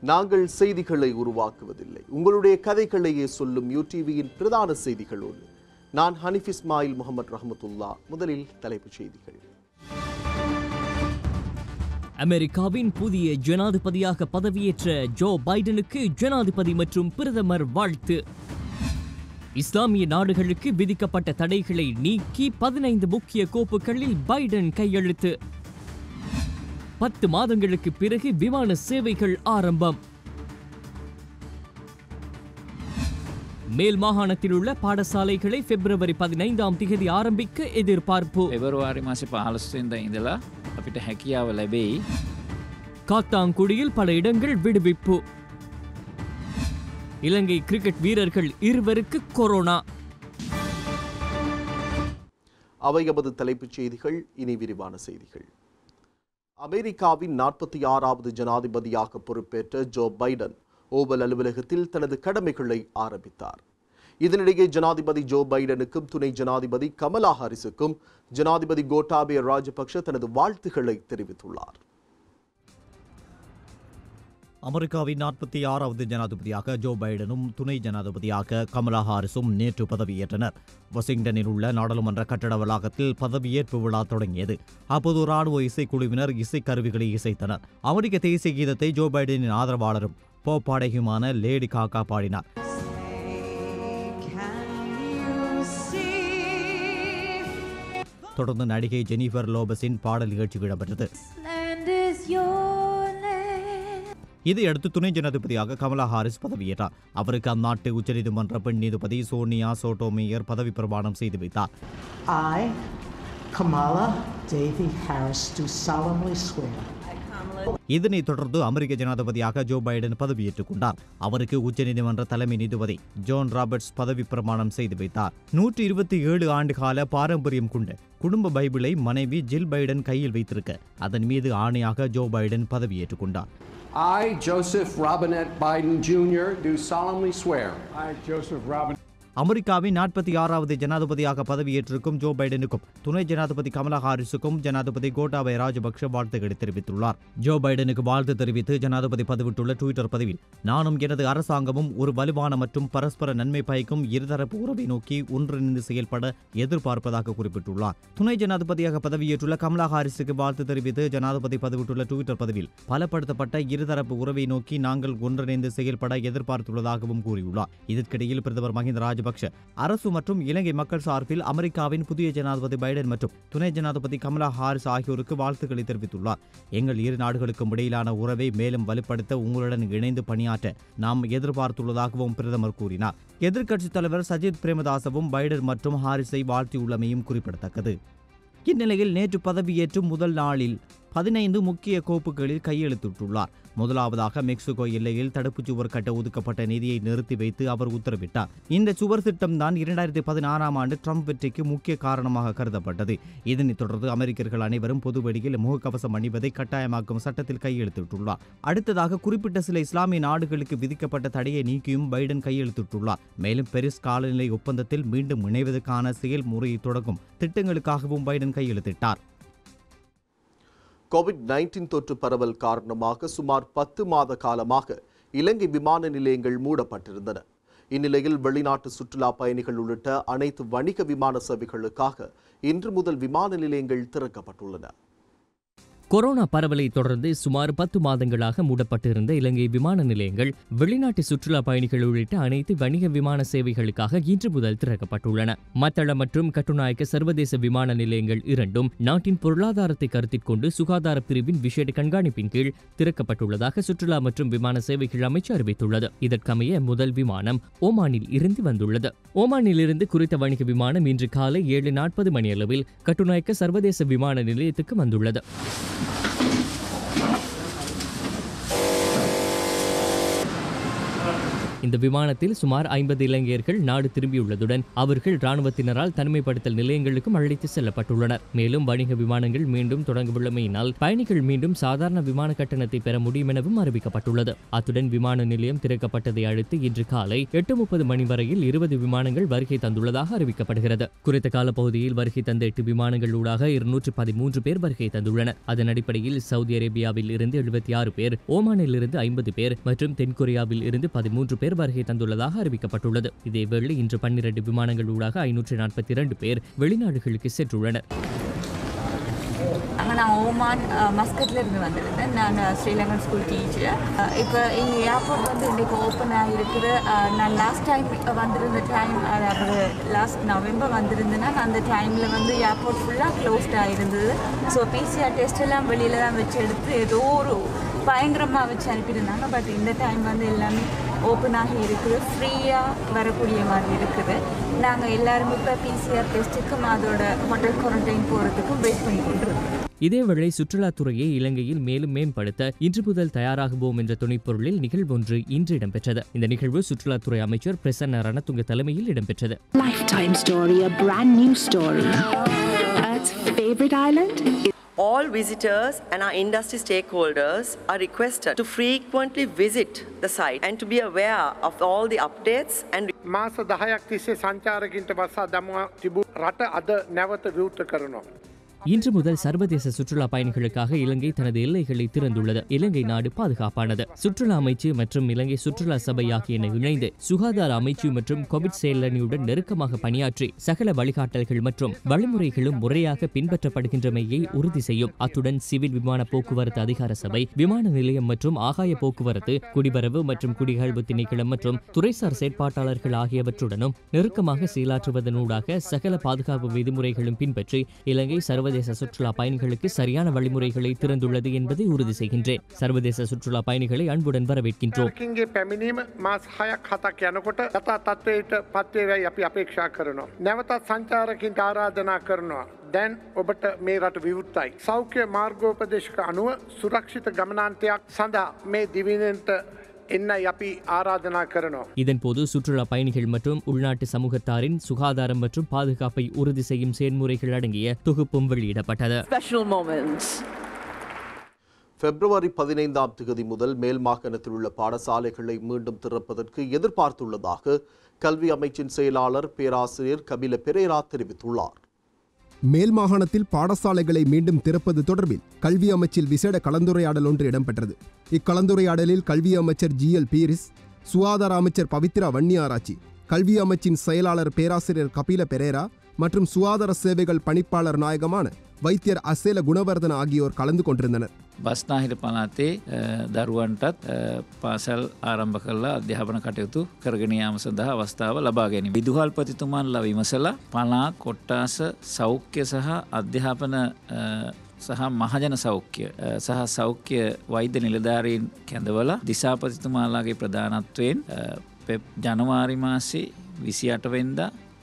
நாங்கள் செய்திகளை உருவாக்குவதில்லை உங்களுடைய கதைகளையே சொல்லும் யூடிவியின் பிரதான செய்திகளோடு நான் ஹனிஃப் இஸ்மாயில் முகமது ரஹமத்துல்லா முதலில் தலைப்புச் செய்திகள் அமெரிக்காவின் புதிய ஜனாதிபதியாக பதவியேற்ற ஜோ பைடனுக்கு ஜனாதிபதி மற்றும் பிரதமர் வாழ்த்து இஸ்லாமிய நாடுகளுக்கு விதிக்கப்பட்ட தடைகளை நீக்கி பதினைந்து முக்கிய கோப்புகளில் பைடன் கையெழுத்து பத்து மாதங்களுக்கு பிறகு விமான சேவைகள் ஆரம்பம் மேல் மாகாணத்தில் உள்ள பாடசாலைகளை பிப்ரவரி பதினைந்தாம் தேதி ஆரம்பிக்க எதிர்பார்ப்பு පෙබරවාරි මාසි පහලස්වෙන්ද ඉඳලා අපිට හැකියාව ලැබෙයි காத்தாங்குடியில் பல இடங்கள் விடுவிப்பு இலங்கை கிரிக்கெட் வீரர்கள் இருவருக்கு கொரோனா அவை எமது தலைப்புச் செய்திகள் இனி விரிவான செய்திகள் அமெரிக்காவின் நாற்பத்தி ஆறாவது ஜனாதிபதியாக பொறுப்பேற்ற ஜோ பைடன் ஓவல் அலுவலகத்தில் தனது கடமைகளை ஆரம்பித்தார் இதனிடையே ஜனாதிபதி ஜோ பைடனுக்கும் துணை ஜனாதிபதி கமலா ஹாரிஸுக்கும் ஜனாதிபதி கோட்டாபய ராஜபக்ஷ தனது வாழ்த்துக்களை தெரிவித்துள்ளார் அமெரிக்காவின் நாற்பத்தி ஆறாவது ஜனாதிபதியாக ஜோ பைடனும் துணை ஜனாதிபதியாக கமலா ஹாரிஸும் நேற்று பதவியேற்றனர் வாஷிங்டனில் உள்ள நாடாளுமன்ற கட்டட வளாகத்தில் பதவியேற்பு விழா தொடங்கியது அப்போது ராணுவ இசைக்குழுவினர் இசைக்கருவிகளை இசைத்தனர் அமெரிக்க தேசிய கீதத்தை ஜோ பைடனின் ஆதரவாளரும் போப்பாடகியுமான லேடி காக்கா பாடினார் தொடர்ந்து நடிகை ஜெனிஃபர் லோபஸின் பாடல் நிகழ்ச்சி இடம்பெற்றது land is your land. இதையடுத்து துணை ஜனாதிபதியாக கமலா ஹாரிஸ் பதவியேற்றார் அவருக்கு அந்நாட்டு உச்சநீதிமன்ற பெண் நீதிபதி சோனியா சோட்டோமேயர் பதவி பிரமாணம் செய்து வைத்தார் I, Kamala Davy Harris, do solemnly swear இதனைத் தொடர்ந்து அமெரிக்க ஜனாதிபதியாக ஜோ பைடன் பதவியேற்றுக் கொண்டார் அவருக்கு உச்சநீதிமன்ற தலைமை நீதிபதி ஜோன் ராபர்ட்ஸ் பதவி பிரமாணம் செய்து வைத்தார் நூற்றி இருபத்தி ஏழு ஆண்டு கால பாரம்பரியம் கொண்ட குடும்ப பைபிளை மனைவி ஜில் பைடன் கையில் வைத்திருக்க அதன் மீது ஆணையாக ஜோ பைடன் பதவியேற்றுக் கொண்டார் I, Joseph Robinette Biden Jr., do solemnly swear I, Joseph Robin. அமெரிக்காவின் நாற்பத்தி ஆறாவது ஜனாதிபதியாக பதவியேற்றிருக்கும் ஜோ பைடனுக்கும் துணை ஜனாதிபதி கமலா ஹாரிஸுக்கும் ஜனாதிபதி கோட்டாபய ராஜபக்ஷ வாழ்த்துக்களை தெரிவித்துள்ளார் ஜோ பைடனுக்கு வாழ்த்து தெரிவித்து ஜனாதிபதி பதிவிட்டுள்ள டுவிட்டர் பதிவில் நானும் எனது அரசாங்கமும் ஒரு வலுவான மற்றும் பரஸ்பர நன்மை பயக்கும் இருதரப்பு உறவை நோக்கி ஒன்றிணைந்து செயல்பட எதிர்பார்ப்பதாக குறிப்பிட்டுள்ளார் துணை ஜனாதிபதியாக பதவியேற்றுள்ள கமலா ஹாரிஸுக்கு வாழ்த்து தெரிவித்து ஜனாதிபதி பதிவிட்டுள்ள டுவிட்டர் பதிவில் பலப்படுத்தப்பட்ட இருதரப்பு உறவை நோக்கி நாங்கள் ஒன்றிணைந்து செயல்பட எதிர்பார்த்துள்ளதாகவும் கூறியுள்ளார் இதற்கிடையில் பிரதமர் மஹிந்த ராஜபக்ஷ அரசு மற்றும் இலங்கை மக்கள் சார்பில் அமெரிக்காவின் புதிய ஜனாதிபதி பைடன் மற்றும் துணை ஜனாதிபதி கமலா ஹாரிஸ் ஆகியோருக்கு வாழ்த்துக்களை தெரிவித்துள்ளார் எங்கள் இரு நாடுகளுக்கும் இடையிலான உறவை மேலும் வலுப்படுத்த உங்களுடன் இணைந்து பணியாற்ற நாம் எதிர்பார்த்துள்ளதாகவும் பிரதமர் கூறினார் எதிர்க்கட்சித் தலைவர் சஜித் பிரேமதாசவும் பைடன் மற்றும் ஹாரிஸை வாழ்த்தியுள்ளமையும் குறிப்பிடத்தக்கது இந்நிலையில் நேற்று பதவியேற்றும் முதல் நாளில் பதினைந்து முக்கிய கோப்புகளில் கையெழுத்திட்டுள்ளார் முதலாவதாக மெக்சிகோ எல்லையில் தடுப்புச் சுவர் கட்ட ஒதுக்கப்பட்ட நிதியை நிறுத்தி வைத்து அவர் உத்தரவிட்டார் இந்த சுவர் திட்டம் தான் இரண்டாயிரத்தி பதினாறாம் ஆண்டு ட்ரம்ப் வெற்றிக்கு முக்கிய காரணமாக கருதப்பட்டது இதனைத் தொடர்ந்து அமெரிக்கர்கள் அனைவரும் பொதுவெளியில் முகக்கவசம் அணிவதை கட்டாயமாக்கும் சட்டத்தில் கையெழுத்திட்டுள்ளார் அடுத்ததாக குறிப்பிட்ட சில இஸ்லாமிய நாடுகளுக்கு விதிக்கப்பட்ட தடையை நீக்கியும் பைடன் கையெழுத்திட்டுள்ளார் மேலும் பெரிஸ் காலநிலை ஒப்பந்தத்தில் மீண்டும் இணைவதற்கான செயல்முறையை தொடங்கும் திட்டங்களுக்காகவும் பைடன் கையெழுத்திட்டார் கோவிட் நைன்டீன் தொற்று பரவல் காரணமாக சுமார் பத்து மாத காலமாக இலங்கை விமான நிலையங்கள் மூடப்பட்டிருந்தன இந்நிலையில் வெளிநாட்டு சுற்றுலா பயணிகள் உள்ளிட்ட அனைத்து வணிக விமான சேவைகளுக்காக இன்று முதல் விமான நிலையங்கள் திறக்கப்பட்டுள்ளன கொரோனா பரவலை தொடர்ந்து சுமார் பத்து மாதங்களாக மூடப்பட்டிருந்த இலங்கை விமான நிலையங்கள் வெளிநாட்டு சுற்றுலா பயணிகள் உள்ளிட்ட அனைத்து வணிக விமான சேவைகளுக்காக இன்று முதல் திறக்கப்பட்டுள்ளன மத்தள மற்றும் கட்டுநாயக்க சர்வதேச விமான நிலையங்கள் இரண்டும் நாட்டின் பொருளாதாரத்தை கருத்தில் கொண்டு சுகாதார பிரிவின் விசேட கண்காணிப்பின் கீழ் திறக்கப்பட்டுள்ளதாக சுற்றுலா மற்றும் விமான சேவைகள் அமைச்சு அறிவித்துள்ளது இதற்கமைய முதல் விமானம் ஓமானில் இருந்து வந்துள்ளது ஓமானில் இருந்து குறித்த வணிக விமானம் இன்று காலை ஏழு நாற்பது மணியளவில் கட்டுநாயக்க சர்வதேச விமான நிலையத்துக்கு வந்துள்ளது இந்த விமானத்தில் சுமார் ஐம்பது இலங்கையர்கள் நாடு திரும்பியுள்ளதுடன் அவர்கள் இராணுவத்தினரால் தனிமைப்படுத்தல் நிலையங்களுக்கும் அழைத்து செல்லப்பட்டுள்ளனர் மேலும் வணிக விமானங்கள் மீண்டும் தொடங்கவுள்ளமையினால் பயணிகள் மீண்டும் சாதாரண விமான கட்டணத்தை பெற முடியும் எனவும் அறிவிக்கப்பட்டுள்ளது அத்துடன் விமான நிலையம் திறக்கப்பட்டதை அடுத்து இன்று காலை எட்டு முப்பது மணி வரையில் இருபது விமானங்கள் வருகை தந்துள்ளதாக அறிவிக்கப்படுகிறது குறித்த காலப்பகுதியில் வருகை தந்த எட்டு விமானங்கள் ஊடாக இருநூற்று பதிமூன்று பேர் வருகை தந்துள்ளனர் அதன் அடிப்படையில் சவுதி அரேபியாவில் இருந்து எழுபத்தி ஆறு பேர் ஓமானில் இருந்து ஐம்பது பேர் மற்றும் தென்கொரியாவில் இருந்து பதிமூன்று பேர் வருகை தந்துள்ளதாக அறிவிக்கப்பட்டுள்ளது இதேவேளை இன்று பன்னிரண்டு விமானங்கள் ஊடாக ஐநூற்று நாற்பத்தி இரண்டு பேர் வெளிநாடுகளுக்கு சென்றுள்ளனர் அங்கே நான் ஓமான் மஸ்கட்ல இருந்து வந்திருந்தேன் நான் ஸ்ரீலங்கன் ஸ்கூல் டீச்சர் இப்போ இங்கே ஏர்போர்ட் வந்து இன்றைக்கு ஓப்பன் ஆகிருக்குது அஹ், நான் லாஸ்ட் டைம் வந்திருந்த டைம் அதாவது லாஸ்ட் நவம்பர் வந்திருந்தேன்னா நான் அந்த டைமில் வந்து ஏர்போர்ட் ஃபுல்லாக க்ளோஸ்ட் ஆகிருந்தது ஸோ பிசிஆர் டெஸ்ட் எல்லாம் வெளியில் தான் வச்சு எடுத்து ஏதோ ஒரு பயங்கரமாக வச்சு அனுப்பியிருந்தாங்க பட் இந்த டைம் வந்து எல்லாமே ஓப்பன் ஆகி இருக்குது ஃப்ரீயாக வரக்கூடிய மாதிரி இருக்குது நாங்கள் எல்லாருமே இப்போ பிசிஆர் டெஸ்ட்டுக்கும் அதோட ஹோட்டல் குவாரண்டைன் போகிறதுக்கும் வெயிட் பண்ணி கொண்டிருக்கோம் இதேவேளை சுற்றுலாத்துறையை இலங்கையில் மேலும் மேம்படுத்த இன்று முதல் தயாராகுவோம் என்ற துணைப்பொருளில் நிகழ்வொன்று இன்று இடம்பெற்றது இந்த நிகழ்வு சுற்றுலாத்துறை அமைச்சர் பிரசன்ன ரணதுங்க தலைமையில் இடம்பெற்றது lifetime story, a brand new story. Earth's favorite island All visitors and our industry stakeholders are requested to frequently visit the site and to be aware of all the updates and මාස දහයක් තිස්සේ සංචාරකින්ට වසා දමවා තිබූ රට අද නැවත විවෘත කරනවා. இன்று முதல் சர்வதேச சுற்றுலா பயணிகளுக்காக இலங்கை தனது எல்லைகளை திறந்துள்ளது இலங்கை நாடு பாதுகாப்பானது சுற்றுலா அமைச்சு மற்றும் இலங்கை சுற்றுலா சபை ஆகியன இணைந்து சுகாதார அமைச்சு மற்றும் கோவிட் செயலணியுடன் நெருக்கமாக பணியாற்றி சகல வழிகாட்டல்கள் மற்றும் வழிமுறைகளும் முறையாக பின்பற்றப்படுகின்றமையை உறுதி செய்யும் அத்துடன் சிவில் விமான போக்குவரத்து அதிகார சபை விமான நிலையம் மற்றும் ஆகாய போக்குவரத்து குடிவரவு மற்றும் குடிகழ்வு திணைக்களம் மற்றும் துறைசார் செயற்பாட்டாளர்கள் ஆகியவற்றுடனும் நெருக்கமாக செயலாற்றுவதனூடாக சகல பாதுகாப்பு விதிமுறைகளும் பின்பற்றி இலங்கை சர்வதேச சுற்றுலா பயணிகளுக்கு சரியான வழிமுறைகளை திறந்துள்ளது என்பதை உறுதி செய்கின்றேன் சர்வதேச சுற்றுலா பயணிகளை அன்புடன் வரவேற்கின்றோம் ගේ පැමිණීම මාස් හයක් හතක් යනකොට යතා තත්වයට පත්වේවැයි අපි අපේක්ෂා කරනවා. නැවතත් සංචාරකින්ට ආරාධනා කරනවා. දැන් ඔබට මේ රට විවෘත්තයි. සෞඛ්‍ය මාර්ගෝපදේශක අනුව සුරක්ෂිත ගමනාන්තයක් සඳහා මේ දිවිනට එන්නයි අපි ආරාධනා කරනවා. இதன்போது சுற்றுலா பயணிகள் மற்றும் உள்நாட்டு சமூகத்தாரின் சுகாதாரம் மற்றும் பாதுகாப்பை உறுதி செய்யும் செயல்முறைகள் அடங்கிய தொகுப்பும் வெளியிடப்பட்டது special moments. பிப்ரவரி பதினைந்தாம் தேதி முதல் மேல் மாகாணத்தில் உள்ள பாடசாலைகளை மீண்டும் திறப்பதற்கு எதிர்பார்த்துள்ளதாக கல்வி அமைச்சின் செயலாளர் பேராசிரியர் கபில பெரேரா தெரிவித்துள்ளார் மேல் மாகாணத்தில் பாடசாலைகளை மீண்டும் திறப்பது தொடர்பில் கல்வி அமைச்சில் விசேட கலந்துரையாடல் ஒன்று இடம்பெற்றது இக்கலந்துரையாடலில் கல்வி அமைச்சர் ஜி எல் பீரிஸ் சுகாதார அமைச்சர் பவித்ரா வன்னியாராச்சி கல்வி அமைச்சின் செயலாளர் பேராசிரியர் கபில பெரேரா மற்றும் சுகாதார சேவைகள் பணிப்பாளர் நாயகமான வைத்தியர் அசேல குணவர்தன ஆகியோர் கலந்து கொண்டிருந்தனர் බස්නාහිට පලාතේ අ, දරුවන්ටත් අ, පාසල් ආරම්භ කරලා අධ්‍යාපන කටයුතු කරගෙනයාම සඳහා අවස්ථාව ලබා ගැනීම. විදුහල්පතිතුමන්ලා විමසලා පලාත් කොට්ටාස සෞඛ්‍ය සහ අධ්‍යාපන අ, සහ මහජන සෞඛ්‍ය අ, සහ සෞඛ්‍ය වෛද්‍ය නිලධාරීන් කැඳවල දිසාපතිතුමාලාගේ ප්‍රධානත්වයෙන් අ, පෙප් ජනවාරි මාසේ විසි අටවෙන්ද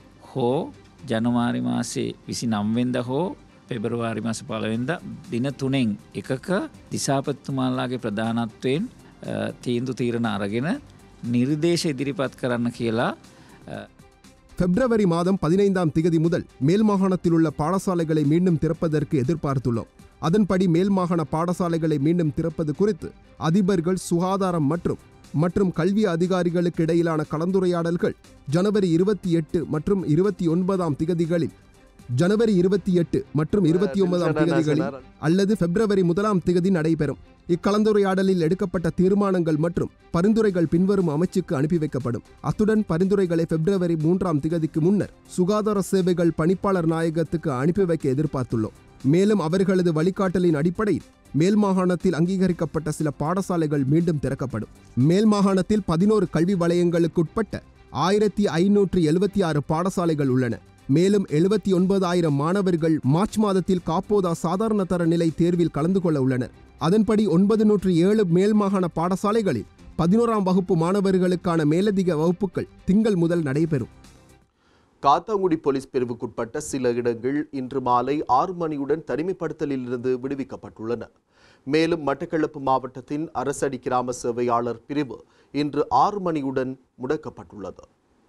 හෝ ජනවාරි මාසේ විසි නම්වෙන්ද හෝ පෙබරවාරි මස පලවෙන්ද දින තුනෙන් එකක දිසාපත්තුමාල්ලාගේ ප්‍රධානත්වයෙන් අ, තීන්දු තීරණ අරගෙන නිර්දේශ ඉදිරිපත් කරන්න කියලා අ, பிப்ரவரி மாதம் பதினைந்தாம் திகதி முதல் மேல் மாகாணத்தில் உள்ள பாடசாலைகளை மீண்டும் திறப்பதற்கு எதிர்பார்த்துள்ளோம் அதன்படி மேல் மாகாண பாடசாலைகளை மீண்டும் திறப்பது குறித்து அதிபர்கள் சுகாதாரம் மற்றும் மற்றும் கல்வி அதிகாரிகளுக்கு இடையிலான கலந்துரையாடல்கள் ஜனவரி இருபத்தி எட்டு மற்றும் இருபத்தி ஒன்பதாம் திகதிகளில் ஜனவரி இருபத்தி எட்டு மற்றும் இருபத்தி ஒன்பதாம் திகதிகளில் அல்லது பிப்ரவரி முதலாம் திகதி நடைபெறும் இக்கலந்துரையாடலில் எடுக்கப்பட்ட தீர்மானங்கள் மற்றும் பரிந்துரைகள் பின்வரும் அமைச்சுக்கு அனுப்பி வைக்கப்படும் அத்துடன் பரிந்துரைகளை பிப்ரவரி மூன்றாம் திகதிக்கு முன்னர் சுகாதார சேவைகள் பணிப்பாளர் நாயகத்துக்கு அனுப்பி வைக்க எதிர்பார்த்துள்ளோம் மேலும் அவர்களது வழிகாட்டலின் அடிப்படையில் மேல் மாகாணத்தில் அங்கீகரிக்கப்பட்ட சில பாடசாலைகள் மீண்டும் திறக்கப்படும் மேல் மாகாணத்தில் பதினோரு கல்வி வலயங்களுக்குட்பட்ட ஆயிரத்தி ஐநூற்றி எழுபத்தி ஆறு பாடசாலைகள் உள்ளன மேலும் எழுபத்தி ஒன்பதாயிரம் மாணவர்கள் மார்ச் மாதத்தில் காப்போதா சாதாரண தர நிலை தேர்வில் கலந்து கொள்ள உள்ளனர் அதன்படி ஒன்பது நூற்று ஏழு மேல் மாகாண பாடசாலைகளில் பதினோராம் வகுப்பு மாணவர்களுக்கான மேலதிக வகுப்புகள் திங்கள் முதல் நடைபெறும் காத்தாங்குடி போலீஸ் பிரிவுக்குட்பட்ட சில இடங்கள் இன்று மாலை ஆறு மணியுடன் தனிமைப்படுத்தலில் இருந்து விடுவிக்கப்பட்டுள்ளன மேலும் மட்டக்களப்பு மாவட்டத்தின் அரசடி கிராம சேவையாளர் பிரிவு இன்று ஆறு மணியுடன் முடக்கப்பட்டுள்ளது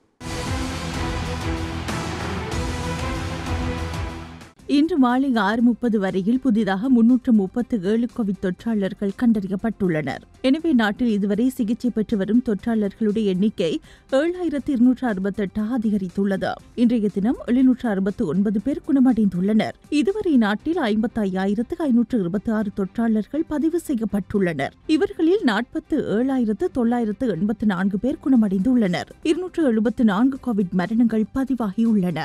இன்று மாலை ஆறு முப்பது வரையில் புதிதாக முன்னூற்று முப்பத்து ஏழு கோவிட் தொற்றாளர்கள் கண்டறியப்பட்டுள்ளனர் எனவே நாட்டில் இதுவரை சிகிச்சை பெற்று வரும் தொற்றாளர்களுடைய எண்ணிக்கை ஏழாயிரத்து இருநூற்று அறுபத்தெட்டாக அதிகரித்துள்ளது இன்றைய தினம் எழுநூற்று அறுபத்து ஒன்பது பேர் குணமடைந்துள்ளனர் இதுவரை நாட்டில் ஐம்பத்தி ஐயாயிரத்து ஐநூற்று இருபத்தி ஆறு தொற்றாளர்கள் பதிவு செய்யப்பட்டுள்ளனர் இவர்களில் நாற்பத்து ஏழாயிரத்து தொள்ளாயிரத்து எண்பத்து நான்கு பேர் குணமடைந்துள்ளனர் இருநூற்று எழுபத்து நான்கு கோவிட் மரணங்கள் பதிவாகியுள்ளன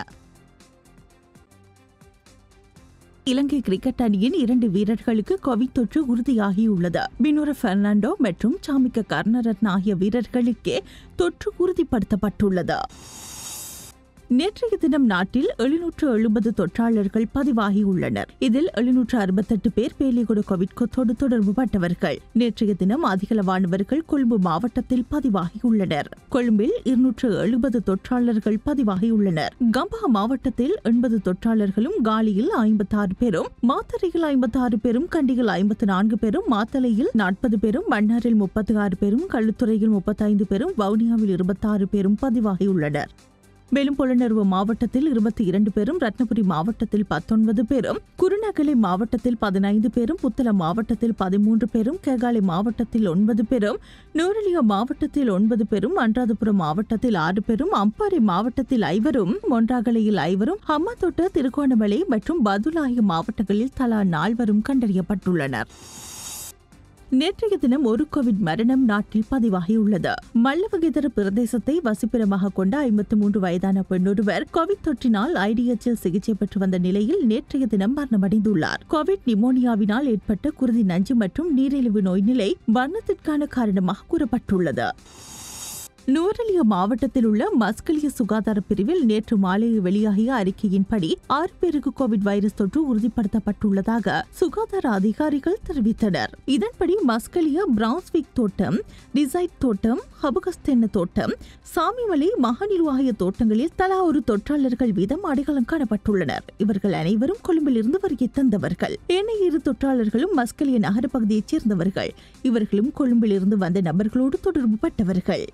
இலங்கை கிரிக்கெட் அணியின் இரண்டு வீரர்களுக்கு கோவிட் தொற்று உறுதியாகியுள்ளது பினோர பெர்னாண்டோ மற்றும் சாமிக்க கர்ணரத்ன ஆகிய வீரர்களுக்கே தொற்று உறுதிப்படுத்தப்பட்டுள்ளது நேற்றைய தினம் நாட்டில் எழுநூற்று எழுபது தொற்றாளர்கள் பதிவாகியுள்ளனர் இதில் எழுநூற்று அறுபத்தெட்டு பேர் பேலிகுடு கோவிட் தொற்று தொடர்பு பட்டவர்கள் நேற்றைய தினம் அதிகளவானவர்கள் கொழும்பு மாவட்டத்தில் பதிவாகியுள்ளனர் கொழும்பில் இருநூற்று எழுபது தொற்றாளர்கள் பதிவாகியுள்ளனர் கம்பா மாவட்டத்தில் எண்பது தொற்றாளர்களும் காலியில் ஐம்பத்தாறு பேரும் மாத்தறையில் ஐம்பத்தாறு பேரும் கண்டியில் ஐம்பத்து நான்கு பேரும் மாத்தளையில் நாற்பது பேரும் மன்னாரில் முப்பத்தி ஆறு பேரும் கள்ளுத்துறையில் முப்பத்தைந்து பேரும் வவுனியாவில் இருபத்தாறு பேரும் பதிவாகியுள்ளனர் மேலும் புலனர்வு மாவட்டத்தில் இருபத்தி இரண்டு பேரும் ரத்னபுரி மாவட்டத்தில் பத்தொன்பது பேரும் குருநகலை மாவட்டத்தில் பதினைந்து பேரும் புத்தளம் மாவட்டத்தில் பதிமூன்று பேரும் கேகாலை மாவட்டத்தில் ஒன்பது பேரும் நூரலியா மாவட்டத்தில் ஒன்பது பேரும் அன்றாதபுரம் மாவட்டத்தில் ஆறு பேரும் அம்பாறை மாவட்டத்தில் ஐவரும் மொன்றாகலையில் ஐவரும் ஹம்மத்தோட்ட திருகோணமலை மற்றும் பதுல் ஆகிய மாவட்டங்களில் தலா நால்வரும் கண்டறியப்பட்டுள்ளனர் நேற்றைய தினம் ஒரு கோவிட் மரணம் நாட்டில் பதிவாகியுள்ளது மல்லவகிதர பிரதேசத்தை வசிப்பிடமாக கொண்ட ஐம்பத்தி மூன்று வயதான பெண்ணொருவர் கோவிட் தொற்றினால் ஐடிஎச்சில் சிகிச்சை பெற்று வந்த நிலையில் நேற்றைய தினம் மரணமடைந்துள்ளார் கோவிட் நிமோனியாவினால் ஏற்பட்ட குருதி நஞ்சு மற்றும் நீரிழிவு நோய் நிலை மரணத்திற்கான காரணமாக கூறப்பட்டுள்ளது நூரலியா மாவட்டத்தில் உள்ள மஸ்கலிய சுகாதார பிரிவில் நேற்று மாலை வெளியாகிய அறிக்கையின்படி ஆறு பேருக்கு கோவிட் வைரஸ் தொற்று உறுதிப்படுத்தப்பட்டுள்ளதாக சுகாதார அதிகாரிகள் தெரிவித்தனர் இதன்படி மஸ்கலியா பிரான்ஸ்விக் தோட்டம் டிசைட் தோட்டம் ஹபகஸ்தென்ன தோட்டம் சாமிமலை மகாநிலு ஆகிய தோட்டங்களில் தலா ஒரு தொற்றாளர்கள் வீதம் அடையாளம் காணப்பட்டுள்ளனர் இவர்கள் அனைவரும் கொழும்பில் இருந்து வருகை தந்தவர்கள் ஏனைய இரு தொற்றாளர்களும் மஸ்கலிய நகர பகுதியைச் சேர்ந்தவர்கள் இவர்களும் கொழும்பில் இருந்து வந்த நபர்களோடு தொடர்பு பட்டவர்கள்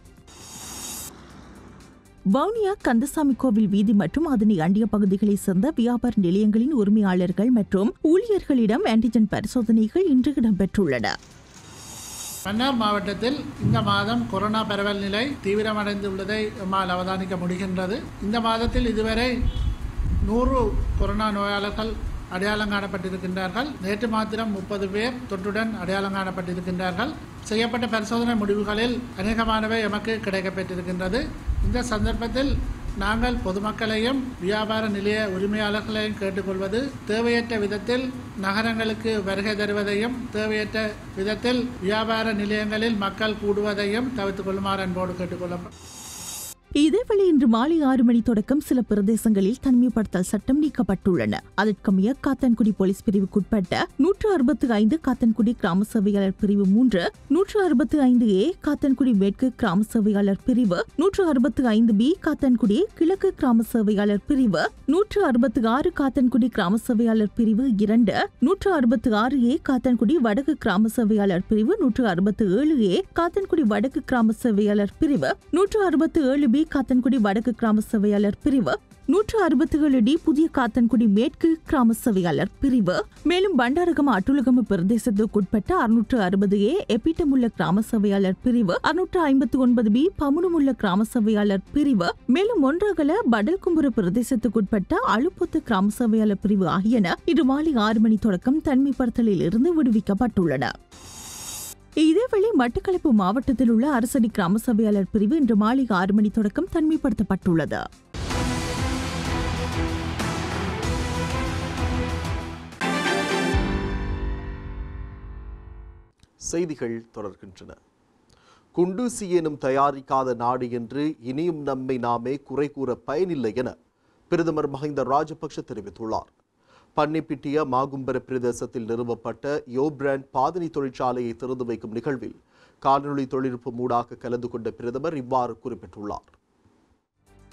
வவுனியா கந்தசாமி கோவில் வீதி மற்றும் அதனை அண்டிய பகுதிகளைச் சேர்ந்த வியாபார நிலையங்களின் உரிமையாளர்கள் மற்றும் ஊழியர்களிடம் ஆன்டிஜென் பரிசோதனைகள் இன்று இடம்பெற்றுள்ளன மன்னார் மாவட்டத்தில் இந்த மாதம் கொரோனா பரவல் நிலை தீவிரமடைந்துள்ளதை நம்மால் அவதானிக்க முடிகின்றது இந்த மாதத்தில் இதுவரை நூறு கொரோனா நோயாளர்கள் அடையாளம் காணப்பட்டிருக்கின்றார்கள் நேற்று மாத்திரம் முப்பது பேர் தொற்றுடன் அடையாளம் காணப்பட்டிருக்கின்றார்கள் செய்யப்பட்ட பரிசோதனை முடிவுகளில் அநேகமானவை எமக்கு கிடைக்கப்பெற்றிருக்கின்றது இந்த சந்தர்ப்பத்தில் நாங்கள் பொதுமக்களையும் வியாபார நிலைய உரிமையாளர்களையும் கேட்டுக்கொள்வது தேவையற்ற விதத்தில் நகரங்களுக்கு வருகை தருவதையும் தேவையற்ற விதத்தில் வியாபார நிலையங்களில் மக்கள் கூடுவதையும் தவிர்த்துக் கொள்ளுமாறு அன்போடு கேட்டுக்கொள்ளப்படும் இதேவேளை இன்று மாலை ஆறு மணி தொடக்கம் சில பிரதேசங்களில் தனிமைப்படுத்தல் சட்டம் நீக்கப்பட்டுள்ளன அதற்கமைய காத்தன்குடி போலீஸ் பிரிவுக்குட்பட்ட நூற்று அறுபத்தி ஐந்து காத்தன்குடி கிராம சேவையாளர் பிரிவு மூன்று நூற்று அறுபத்தி ஐந்து ஏ காத்தன்குடி மேற்கு கிராம சேவையாளர் பிரிவு நூற்று அறுபத்தி ஐந்து பி காத்தன்குடி கிழக்கு கிராம சேவையாளர் பிரிவு நூற்று அறுபத்தி ஆறு காத்தன்குடி கிராம சேவையாளர் பிரிவு இரண்டு நூற்று அறுபத்தி ஆறு ஏ காத்தன்குடி வடக்கு கிராம சேவையாளர் பிரிவு நூற்று அறுபத்தி ஏழு ஏ காத்தன்குடி வடக்கு கிராம சேவையாளர் பிரிவு நூற்று அறுபத்தி ஏழு பி காத்தன்குடி வடக்கு கிராம சேவையாளர் பிரிவு நூற்று அறுபத்தி ஏழு டி புதிய காத்தன்குடி மேற்கு கிராம சேவையாளர் பிரிவு மேலும் பண்டாரகம் அட்டுலகம பிரதேசத்துக்குட்பட்ட அறுநூற்று அறுபது ஏ எப்பிட்டமுள்ள கிராம சேவையாளர் பிரிவு அறுநூற்று ஐம்பத்தி ஒன்பது பி பமுனுமுள்ள கிராம சேவையாளர் பிரிவு மேலும் ஒன்றாகல படல்கும்புர பிரதேசத்துக்குட்பட்ட அழுப்புத்து கிராம சேவையாளர் பிரிவு ஆகியன இன்று மாலை ஆறு மணி தொடக்கம் தனிமைப்படுத்தலில் இருந்து விடுவிக்கப்பட்டுள்ளன இதேவேளை மட்டக்களப்பு மாவட்டத்தில் உள்ள அரசடி கிராம சபையாளர் பிரிவு இன்று மாலை ஆறு மணி தொடக்கம் தனிமைப்படுத்தப்பட்டுள்ளது செய்திகள் தொடர்கின்றன குண்டூசி எனும் தயாரிக்காத நாடு என்று இனியும் நம்மை நாமே குறை கூற பயனில்லை என பிரதமர் மஹிந்த ராஜபக்ஷ தெரிவித்துள்ளார் பன்னிப்பிட்டிய மாகும்பர பிரதேசத்தில் நிறுவப்பட்ட யோ பிராண்ட் பாதனி தொழிற்சாலையை திறந்து வைக்கும் நிகழ்வில் காணொலி தொழில்நுட்பம் ஊடாக கலந்து கொண்ட பிரதமர் இவ்வாறு குறிப்பிட்டுள்ளார்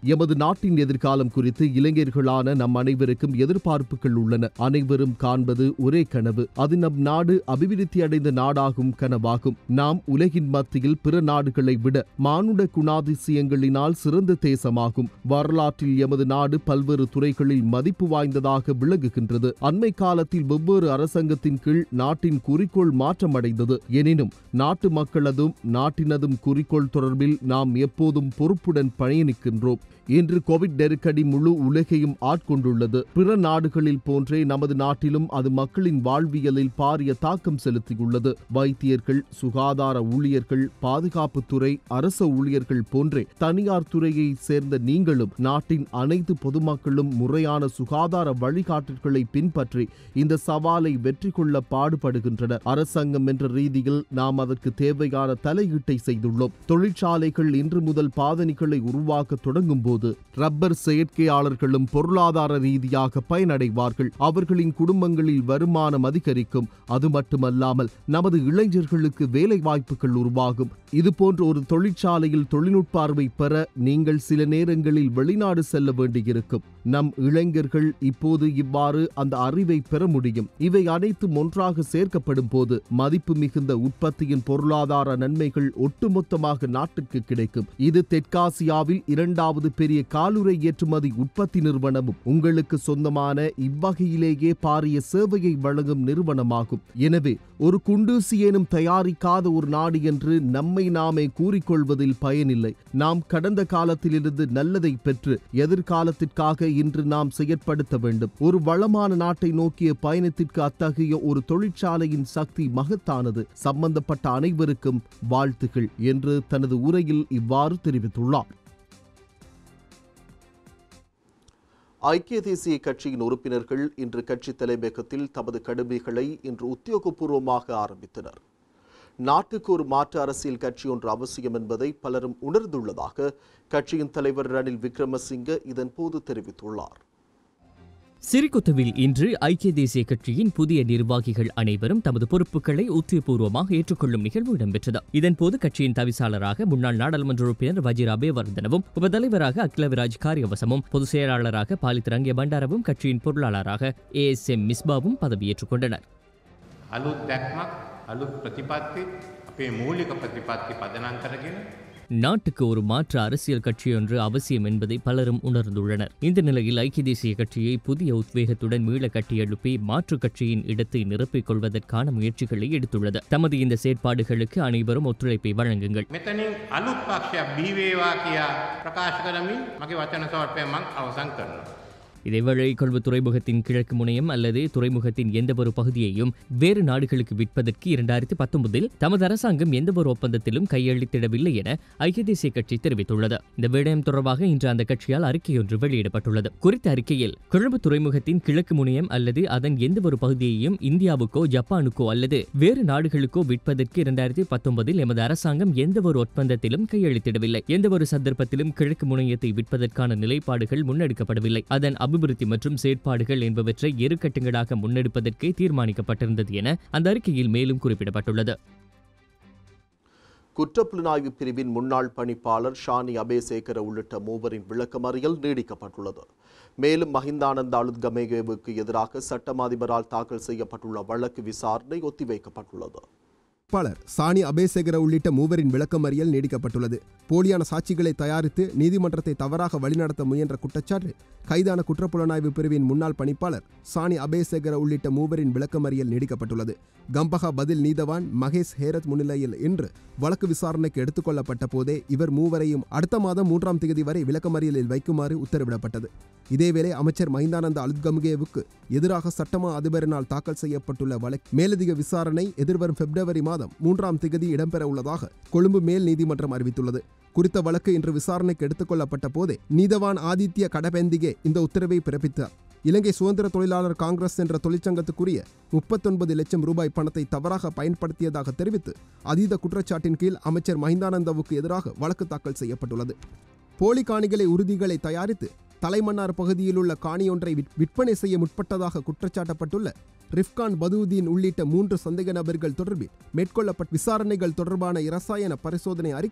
எமது நாட்டின் எதிர்காலம் குறித்து இளைஞர்களான நம் அனைவருக்கும் எதிர்பார்ப்புகள் உள்ளன அனைவரும் காண்பது ஒரே கனவு அது நம் நாடு அபிவிருத்தி அடைந்த நாடாகும் கனவாகும் நாம் உலகின் மத்தியில் பிற நாடுகளை விட மானுட குணாதிசயங்களினால் சிறந்த தேசமாகும் வரலாற்றில் எமது நாடு பல்வேறு துறைகளில் மதிப்பு வாய்ந்ததாக விளங்குகின்றது அண்மை காலத்தில் வெவ்வேறு அரசாங்கத்தின் கீழ் நாட்டின் குறிக்கோள் மாற்றமடைந்தது எனினும் நாட்டு மக்களதும் நாட்டினதும் குறிக்கோள் தொடர்பில் நாம் எப்போதும் பொறுப்புடன் பயணிக்கின்றோம் இன்று கோவிட் நெருக்கடி முழு உலகையும் ஆட்கொண்டுள்ளது பிற நாடுகளில் போன்றே நமது நாட்டிலும் அது மக்களின் வாழ்வியலில் பாரிய தாக்கம் செலுத்தியுள்ளது வைத்தியர்கள் சுகாதார ஊழியர்கள் பாதுகாப்புத்துறை அரச ஊழியர்கள் போன்றே தனியார் துறையை சேர்ந்த நீங்களும் நாட்டின் அனைத்து பொதுமக்களும் முறையான சுகாதார வழிகாட்டுகளை பின்பற்றி இந்த சவாலை வெற்றி கொள்ள பாடுபடுகின்றனர் அரசாங்கம் என்ற ரீதியில் நாம் அதற்கு தேவையான தலையீட்டை செய்துள்ளோம் தொழிற்சாலைகள் இன்று முதல் பாதணிகளை உருவாக்க தொடங்கும் போது ரப்பர் செயற்கையாளர்களும் பொருளாதார ரீதியாக பயனடைவார்கள் அவர்களின் குடும்பங்களில் வருமானம் அதிகரிக்கும் அது மட்டுமல்லாமல் நமது இளைஞர்களுக்கு வேலை வாய்ப்புகள் உருவாகும் இதுபோன்ற ஒரு தொழிற்சாலையில் தொழில்நுட்ப அறிவை பெற நீங்கள் சில நேரங்களில் வெளிநாடு செல்ல வேண்டியிருக்கும் நம் இளைஞர்கள் இப்போது இவ்வாறு அந்த அறிவை பெற முடியும் இவை அனைத்தும் ஒன்றாக சேர்க்கப்படும் போது மதிப்பு மிகுந்த உற்பத்தியின் பொருளாதார நன்மைகள் ஒட்டுமொத்தமாக நாட்டுக்கு கிடைக்கும் இது தெற்காசியாவில் இரண்டாவது பெரிய காலுறை ஏற்றுமதி உற்பத்தி நிறுவனமும் உங்களுக்கு சொந்தமான இவ்வகையிலேயே பாரிய சேவையை வழங்கும் நிறுவனமாகும் எனவே ஒரு குண்டூசி எனும் தயாரிக்காத ஒரு நாடு என்று நம்மை நாமே கூறிக்கொள்வதில் பயனில்லை நாம் கடந்த காலத்திலிருந்து நல்லதை பெற்று எதிர்காலத்திற்காக இன்று நாம் செயற்படுத்த வேண்டும் ஒரு வளமான நாட்டை நோக்கிய பயணத்திற்கு அத்தகைய ஒரு தொழிற்சாலையின் சக்தி மகத்தானது சம்பந்தப்பட்ட அனைவருக்கும் வாழ்த்துகள் என்று தனது உரையில் இவ்வாறு தெரிவித்துள்ளார் ஐக்கிய தேசிய கட்சியின் உறுப்பினர்கள் இன்று கட்சி தலைமையகத்தில் தமது கடமைகளை இன்று உத்தியோகபூர்வமாக ஆரம்பித்தனர் நாட்டுக்கு ஒரு மாற்று அரசியல் கட்சி ஒன்று அவசியம் என்பதை பலரும் உணர்ந்துள்ளதாக கட்சியின் தலைவர் ரணில் விக்ரமசிங்க இதன்போது தெரிவித்துள்ளார் சிறிகுத்துவில் இன்று ஐக்கிய தேசிய கட்சியின் புதிய நிர்வாகிகள் அனைவரும் தமது பொறுப்புகளை உத்தியபூர்வமாக ஏற்றுக்கொள்ளும் நிகழ்வு இடம்பெற்றது இதன்போது கட்சியின் தவிசாளராக முன்னாள் நாடாளுமன்ற உறுப்பினர் வஜிர் அபேவர்தனவும் உபதலைவராக அகிலவிராஜ் காரியவசமும் பொதுச் செயலாளராக பாலித்ரங்கிய பண்டாரவும் கட்சியின் பொருளாளராக ஏ எஸ் எம் மிஸ்பாவும் பதவியேற்றுக் கொண்டனர் අලුත් දැක්මක් අලුත් ප්‍රතිපත්ති අපේ මූලික ප්‍රතිපත්ති පදනන් කරගෙන நாட்டுக்கு ஒரு மாற்று அரசியல் கட்சியொன்று அவசியம் என்பதை பலரும் உணர்ந்துள்ளனர் இந்த நிலையில் ஐக்கிய தேசிய கட்சியை புதிய உத்வேகத்துடன் மீள கட்டியெழுப்பி மாற்று கட்சியின் இடத்தை நிரப்பிக் கொள்வதற்கான முயற்சிகளை எடுத்துள்ளது தமது இந்த செயற்பாடுகளுக்கு அனைவரும் ஒத்துழைப்பை வழங்குங்கள் මෙතනින් අලුත් පක්ෂයක් බීවේවා කියා ප්‍රකාශ කරමින් මගේ වචන සවර්පය මං අවසන් කරනවා. இதேவேளை கொள்வு துறைமுகத்தின் கிழக்கு முனையம் அல்லது துறைமுகத்தின் எந்தவொரு பகுதியையும் வேறு நாடுகளுக்கு விற்பதற்கு இரண்டாயிரத்தி பத்தொன்பதில் தமது அரசாங்கம் எந்தவொரு ஒப்பந்தத்திலும் கையெழுத்திடவில்லை என ஐக்கிய தேசிய கட்சி தெரிவித்துள்ளது இந்த விடயம் தொடர்பாக இன்று அந்த கட்சியால் அறிக்கையொன்று வெளியிடப்பட்டுள்ளது குறித்த அறிக்கையில் கொழும்பு துறைமுகத்தின் கிழக்கு முனையம் அல்லது அதன் எந்தவொரு பகுதியையும் இந்தியாவுக்கோ ஜப்பானுக்கோ அல்லது வேறு நாடுகளுக்கோ விற்பதற்கு இரண்டாயிரத்தி பத்தொன்பதில் எமது அரசாங்கம் எந்தவொரு ஒப்பந்தத்திலும் கையெழுத்திடவில்லை எந்தவொரு சந்தர்ப்பத்திலும் கிழக்கு முனையத்தை விற்பதற்கான நிலைப்பாடுகள் முன்னெடுக்கப்படவில்லை அதன் அபிவிருத்தி மற்றும் செயற்பாடுகள் என்பவற்றை இரு கட்டங்களாக முன்னெடுப்பதற்கே தீர்மானிக்கப்பட்டிருந்தது என அந்த அறிக்கையில் மேலும் குறிப்பிடப்பட்டுள்ளது குற்றப்புலனாய்வு பிரிவின் முன்னாள் பணிப்பாளர் ஷானி அபேசேகர உள்ளிட்ட மூவரின் விளக்கமறியல் நீடிக்கப்பட்டுள்ளது மேலும் மஹிந்தானந்த அலுத்கமேகேவுக்கு எதிராக சட்டம் அதிபரால் தாக்கல் செய்யப்பட்டுள்ள வழக்கு விசாரணை ஒத்திவைக்கப்பட்டுள்ளது வேட்பாளர் சாணி அபேசேகர உள்ளிட்ட மூவரின் விளக்கமறியல் நீடிக்கப்பட்டுள்ளது போலியான சாட்சிகளை தயாரித்து நீதிமன்றத்தை தவறாக வழிநடத்த முயன்ற குற்றச்சாட்டு கைதான குற்றப்புலனாய்வு பிரிவின் முன்னாள் பணிப்பாளர் சாணி அபேசேகர உள்ளிட்ட மூவரின் விளக்கமறியல் நீடிக்கப்பட்டுள்ளது கம்பஹா பதில் நீதவான் மகேஷ் ஹேரத் முன்னிலையில் இன்று வழக்கு விசாரணைக்கு எடுத்துக்கொள்ளப்பட்ட போதே இவர் மூவரையும் அடுத்த மாதம் மூன்றாம் தேதி வரை விளக்கமறியலில் வைக்குமாறு உத்தரவிடப்பட்டது இதேவேளை அமைச்சர் மஹிந்தானந்த அலுத்கமுகேவுக்கு எதிராக சட்டமா அதிபரினால் தாக்கல் செய்யப்பட்டுள்ள வழக்கு மேலதிக விசாரணை எதிர்வரும் பிப்ரவரி மாதம் மூன்றாம் திகதி இடம்பெற உள்ளதாக கொழும்பு மேல் நீதிமன்றம் அறிவித்துள்ளது குறித்த வழக்கு இன்று விசாரணைக்கு எடுத்துக்கொள்ளப்பட்ட போதே நீதவான் ஆதித்ய கடபெந்திகே இந்த உத்தரவை பிறப்பித்தார் இலங்கை சுதந்திர தொழிலாளர் காங்கிரஸ் என்ற தொழிற்சங்கத்துக்குரிய முப்பத்தொன்பது லட்சம் ரூபாய் பணத்தை தவறாக பயன்படுத்தியதாக தெரிவித்து அதீத குற்றச்சாட்டின் கீழ் அமைச்சர் மஹிந்தானந்தவுக்கு எதிராக வழக்கு தாக்கல் செய்யப்பட்டுள்ளது போலி காணிகளை உறுதிகளை தயாரித்து தலைமன்னார் பகுதியில் உள்ள காணியொன்றை விற்- விற்பனை செய்ய முற்பட்டதாக குற்றச்சாட்டப்பட்டுள்ள ரிஃப்கான் பதூதீன் உள்ளிட்ட மூன்று சந்தேக நபர்கள் தொடர்பில் மேற்கொள்ளப்பட்ட விசாரணைகள் தொடர்பான இரசாயன பரிசோதனை அறிக்கை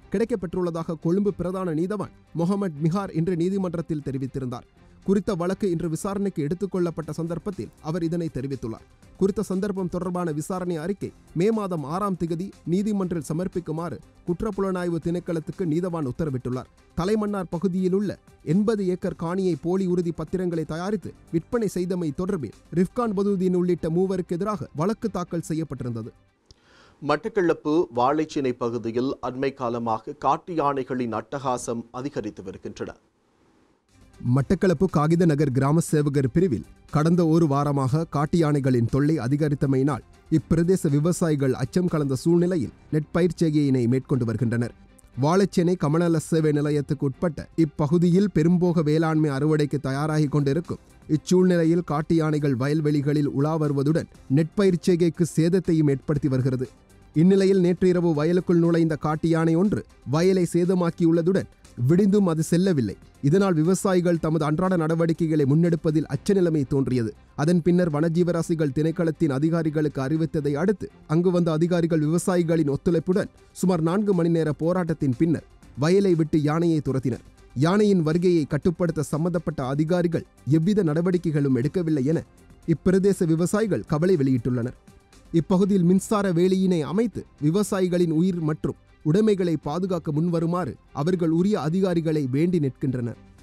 கிடைக்கப்பெற்றுள்ளதாக கொழும்பு பிரதான நீதவான் முகமது மிஹார் இன்று நீதிமன்றத்தில் தெரிவித்திருந்தார் குறித்த வழக்கு இன்று விசாரணைக்கு எடுத்துக்கொள்ளப்பட்ட சந்தர்ப்பத்தில் அவர் இதனை தெரிவித்துள்ளார் குறித்த சந்தர்ப்பம் தொடர்பான விசாரணை அறிக்கை மே மாதம் ஆறாம் திகதி நீதிமன்றில் சமர்ப்பிக்குமாறு குற்றப்புலனாய்வு திணைக்களத்துக்கு நீதவான் உத்தரவிட்டுள்ளார் தலைமன்னார் பகுதியில் உள்ள எண்பது ஏக்கர் காணியை போலி உறுதி பத்திரங்களை தயாரித்து விற்பனை செய்தமை தொடர்பில் ரிஃப்கான் பதுதீன் உள்ளிட்ட மூவருக்கு எதிராக வழக்கு தாக்கல் செய்யப்பட்டிருந்தது மட்டக்களப்பு வாழைச்சினை பகுதியில் அண்மை காலமாக காட்டு யானைகளின் அட்டகாசம் அதிகரித்து வருகின்றன மட்டக்களப்பு காகித நகர் கிராம சேவகர் பிரிவில் கடந்த ஒரு வாரமாக காட்டு யானைகளின் தொல்லை அதிகரித்தமையினால் இப்பிரதேச விவசாயிகள் அச்சம் கலந்த சூழ்நிலையில் நெற்பயிர்ச்செய்கையினை மேற்கொண்டு வருகின்றனர் வாழைச்சேனை கமநல சேவை நிலையத்துக்கு உட்பட்ட இப்பகுதியில் பெரும்போக வேளாண்மை அறுவடைக்கு தயாராகி கொண்டிருக்கும் இச்சூழ்நிலையில் காட்டு யானைகள் வயல்வெளிகளில் உலா வருவதுடன் நெற்பயிர்ச்செய்கைக்கு சேதத்தையும் ஏற்படுத்தி வருகிறது இந்நிலையில் நேற்று இரவு வயலுக்குள் நுழைந்த காட்டு யானை ஒன்று வயலை சேதமாக்கியுள்ளதுடன் விடிந்தும் அது செல்லவில்லை இதனால் விவசாயிகள் தமது அன்றாட நடவடிக்கைகளை முன்னெடுப்பதில் அச்ச நிலைமை தோன்றியது அதன் பின்னர் வனஜீவராசிகள் திணைக்களத்தின் அதிகாரிகளுக்கு அறிவித்ததை அடுத்து அங்கு வந்த அதிகாரிகள் விவசாயிகளின் ஒத்துழைப்புடன் சுமார் நான்கு மணி நேர போராட்டத்தின் பின்னர் வயலை விட்டு யானையை துரத்தினர் யானையின் வருகையை கட்டுப்படுத்த சம்பந்தப்பட்ட அதிகாரிகள் எவ்வித நடவடிக்கைகளும் எடுக்கவில்லை என இப்பிரதேச விவசாயிகள் கவலை வெளியிட்டுள்ளனர் இப்பகுதியில் மின்சார வேலியினை அமைத்து விவசாயிகளின் உயிர் மற்றும் உடைமைகளை பாதுகாக்க முன்வருமாறு அவர்கள் உரிய அதிகாரிகளை வேண்டி நிற்கின்றனர்